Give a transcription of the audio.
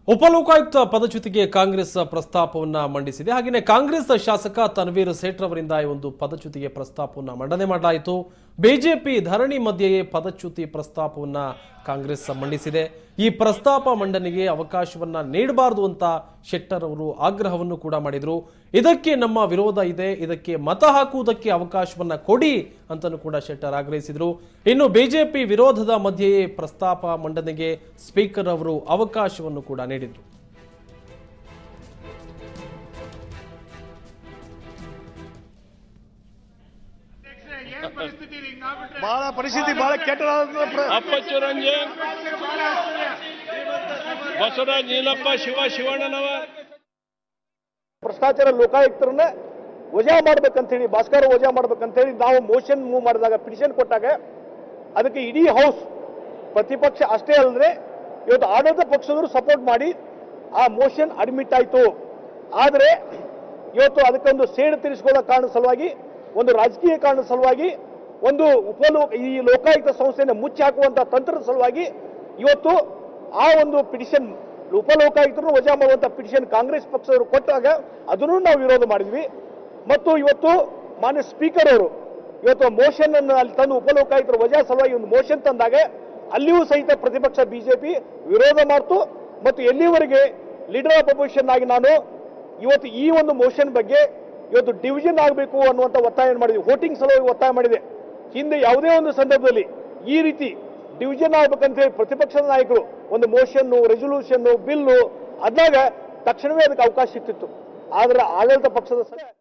ಉಪಲೋಕಾಯುಕ್ತ ಪದಚ್ಯುತಿಗೆ ಕಾಂಗ್ರೆಸ್ ಪ್ರಸ್ತಾಪವನ್ನ ಮಂಡಿಸಿದೆ ಹಾಗೆಯೇ ಕಾಂಗ್ರೆಸ್ ಶಾಸಕ ತನ್ವೀರ್ ಸೇಠ್ ಅವರಿಂದ ಈ ಒಂದು ಪದಚ್ಯುತಿಗೆ ಪ್ರಸ್ತಾಪವನ್ನ ಮಂಡನೆ ಮಾಡಲಾಯಿತು ಬಿಜೆಪಿ ಧರಣಿ ಮಧ್ಯೆಯೇ ಪದಚ್ಯುತಿ ಪ್ರಸ್ತಾಪವನ್ನ ಕಾಂಗ್ರೆಸ್ ಮಂಡಿಸಿದೆ ಈ ಪ್ರಸ್ತಾಪ ಮಂಡನೆಗೆ ಅವಕಾಶವನ್ನ ನೀಡಬಾರದು ಅಂತ ಶೆಟ್ಟರ್ ಅವರು ಆಗ್ರಹವನ್ನು ಕೂಡ ಮಾಡಿದ್ರು ಇದಕ್ಕೆ ನಮ್ಮ ವಿರೋಧ ಇದೆ ಇದಕ್ಕೆ ಮತ ಹಾಕುವುದಕ್ಕೆ ಅವಕಾಶವನ್ನ ಕೊಡಿ ಅಂತಲೂ ಕೂಡ ಶೆಟ್ಟರ್ ಆಗ್ರಹಿಸಿದ್ರು ಇನ್ನು ಬಿಜೆಪಿ ವಿರೋಧದ ಮಧ್ಯೆಯೇ ಪ್ರಸ್ತಾಪ ಮಂಡನೆಗೆ ಸ್ಪೀಕರ್ ಅವರು ಅವಕಾಶವನ್ನು ಕೂಡ ನೀಡಿದ್ರು ಏನ್ ಪರಿಸ್ಥಿತಿ ಇದೆ ಹಿಂಗಾಗ್ಬಿಟ್ರೆ ಬಹಳ ಪರಿಸ್ಥಿತಿ ಬಹಳ ಕೆಟ್ಟದಾದ ಪ್ರ- ಅಪ್ಪಚ್ಚು ರಂಜನ್ ಬಸವರಾಜ್ ನೀಲಪ್ಪ ಶಿವ ಶಿವಣ್ಣನವರ್ ಭ್ರಷ್ಟಾಚಾರ ಲೋಕಾಯುಕ್ತರನ್ನ ವಜಾ ಮಾಡ್ಬೇಕಂತ ಹೇಳಿ ಭಾಸ್ಕರ್ ವಜಾ ಮಾಡ್ಬೇಕಂತ ಹೇಳಿ ನಾವು ಮೋಷನ್ ಮೂವ್ ಮಾಡಿದಾಗ ಪಿಟಿಷನ್ ಕೊಟ್ಟಾಗ ಅದಕ್ಕೆ ಇಡೀ ಹೌಸ್ ಪ್ರತಿಪಕ್ಷ ಅಷ್ಟೇ ಅಲ್ಲದೆ ಇವತ್ತು ಆಡಳಿತ ಪಕ್ಷದವರು ಸಪೋರ್ಟ್ ಮಾಡಿ ಆ ಮೋಷನ್ ಅಡ್ಮಿಟ್ ಆಯಿತು ಆದರೆ ಇವತ್ತು ಅದಕ್ಕೊಂದು ಸೇಡು ತೀರಿಸಿಕೊಳ್ಳೋ ಕಾರಣದ ಸಲುವಾಗಿ ಒಂದು ರಾಜಕೀಯ ಕಾರಣದ ಸಲುವಾಗಿ ಒಂದು ಉಪಲೋ ಈ ಲೋಕಾಯುಕ್ತ ಸಂಸ್ಥೆಯನ್ನು ಮುಚ್ಚಿ ಹಾಕುವಂತ ತಂತ್ರದ ಸಲುವಾಗಿ ಇವತ್ತು ಆ ಒಂದು ಪಿಟಿಷನ್ ಉಪಲೋಕಾಯುಕ್ತರನ್ನು ವಜಾ ಮಾಡುವಂತ ಪಿಟಿಷನ್ ಕಾಂಗ್ರೆಸ್ ಪಕ್ಷದವರು ಕೊಟ್ಟಾಗ ಅದನ್ನು ನಾವು ವಿರೋಧ ಮಾಡಿದ್ವಿ ಮತ್ತು ಇವತ್ತು ಮಾನ್ಯ ಸ್ಪೀಕರ್ ಅವರು ಇವತ್ತು ಮೋಷನ್ ಅನ್ನು ಅಲ್ಲಿ ತಂದು ಉಪಲೋಕಾಯುಕ್ತರ ವಜಾ ಸಲುವಾಗಿ ಒಂದು ಮೋಷನ್ ತಂದಾಗ ಅಲ್ಲಿಯೂ ಸಹಿತ ಪ್ರತಿಪಕ್ಷ ಬಿಜೆಪಿ ವಿರೋಧ ಮಾಡ್ತು ಮತ್ತು ಎಲ್ಲಿವರೆಗೆ ಲೀಡರ್ ಆಫ್ ಅಪೋಸಿಷನ್ ಆಗಿ ನಾನು ಇವತ್ತು ಈ ಒಂದು ಮೋಷನ್ ಬಗ್ಗೆ ಇವತ್ತು ಡಿವಿಷನ್ ಆಗಬೇಕು ಅನ್ನುವಂಥ ಒತ್ತಾಯ ಮಾಡಿದ್ವಿ ವೋಟಿಂಗ್ ಸಲುವಾಗಿ ಒತ್ತಾಯ ಮಾಡಿದೆ ಹಿಂದೆ ಯಾವುದೇ ಒಂದು ಸಂದರ್ಭದಲ್ಲಿ ಈ ರೀತಿ ಡಿವಿಷನ್ ಆಗ್ಬೇಕಂತ ಹೇಳಿ ಪ್ರತಿಪಕ್ಷದ ನಾಯಕರು ಒಂದು ಮೋಷನ್ನು ರೆಸೊಲ್ಯೂಷನ್ನು ಬಿಲ್ಲು ಅದಾಗ ತಕ್ಷಣವೇ ಅದಕ್ಕೆ ಅವಕಾಶ ಸಿಗ್ತಿತ್ತು ಆದ್ರೆ ಆಡಳಿತ ಪಕ್ಷದ ಸ-